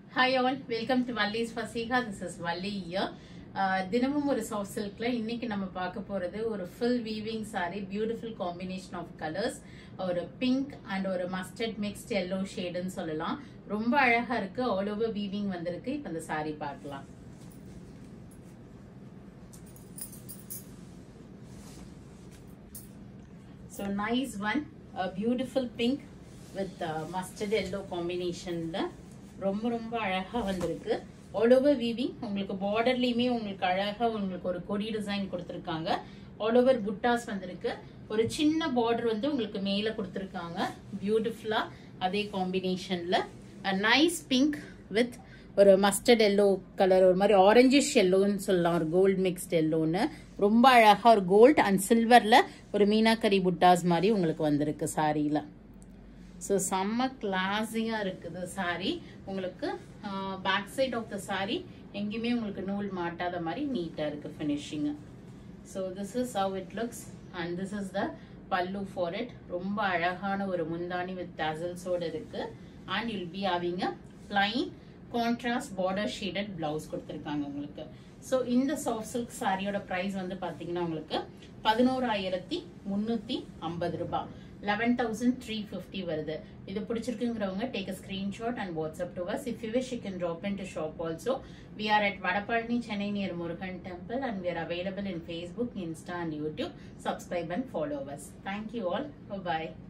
hi all welcome to Valli's ஃபசீகா this is Valli here தினமும் ஒரு சாஃப்ட் சில்க்ல இன்னைக்கு நம்ம பார்க்க போறது ஒரு full weaving saree beautiful combination of colours ஒரு பிங்க் அண்ட் ஒரு மஸ்டர்ட் மிக்ஸ்ட் எல்லோ ஷேடுன்னு சொல்லலாம் ரொம்ப அழகா இருக்கு ஆல் ஓவர் வீவிங் வந்திருக்கு இப்போ இந்த saree பார்க்கலாம் so nice one beautiful pink with mustard yellow காம்பினேஷனில் ரொம்ப ரொம்ப அழகாக வந்திருக்கு ஆல் ஓவர் வீவிங் உங்களுக்கு பார்டர்லேயுமே உங்களுக்கு அழகாக உங்களுக்கு ஒரு கொடி டிசைன் கொடுத்துருக்காங்க ஆல் ஓவர் புட்டாஸ் வந்திருக்கு ஒரு சின்ன பார்டர் வந்து உங்களுக்கு மேலே கொடுத்துருக்காங்க பியூட்டிஃபுல்லாக அதே காம்பினேஷனில் நைஸ் பிங்க் வித் ஒரு மஸ்டர்ட் எல்லோ கலர் ஒரு மாதிரி ஆரஞ்சிஷ் எல்லோன்னு சொல்லலாம் ஒரு கோல்ட் மிக்ஸ்ட் எல்லோன்னு ரொம்ப அழகா ஒரு கோல்ட் அண்ட் சில்வர்ல ஒரு மீனாக்கரி புட்டாஸ் மாதிரி உங்களுக்கு வந்திருக்கு சாரியில ஸோ செம்ம கிளாஸியாக இருக்குது சாரி உங்களுக்கு back side of the sari எங்கேயுமே உங்களுக்கு நூல் மாட்டாத மாதிரி நீட்டாக இருக்குது finishing so this is how it looks and this is the pallu for it ரொம்ப அழகான ஒரு முந்தானி வித் டசல்ஸோடு இருக்கு and you'll be having a plain contrast border shaded blouse கொடுத்துருக்காங்க உங்களுக்கு ஸோ இந்த சாஃப்ட் சில்க் சாரியோட ப்ரைஸ் வந்து பார்த்தீங்கன்னா உங்களுக்கு பதினோராயிரத்தி முந்நூற்றி ஐம்பது ரூபாய் லெவன் தௌசண்ட் த்ரீ ஃபிஃப்டி வருது இது பிடிச்சிருக்குங்கிறவங்க take a screenshot and WhatsApp to us if you wish you can drop in to shop also we are at Vadapalani Chennai near Murugan temple and we are available in Facebook Insta and YouTube subscribe and followers thank you all bye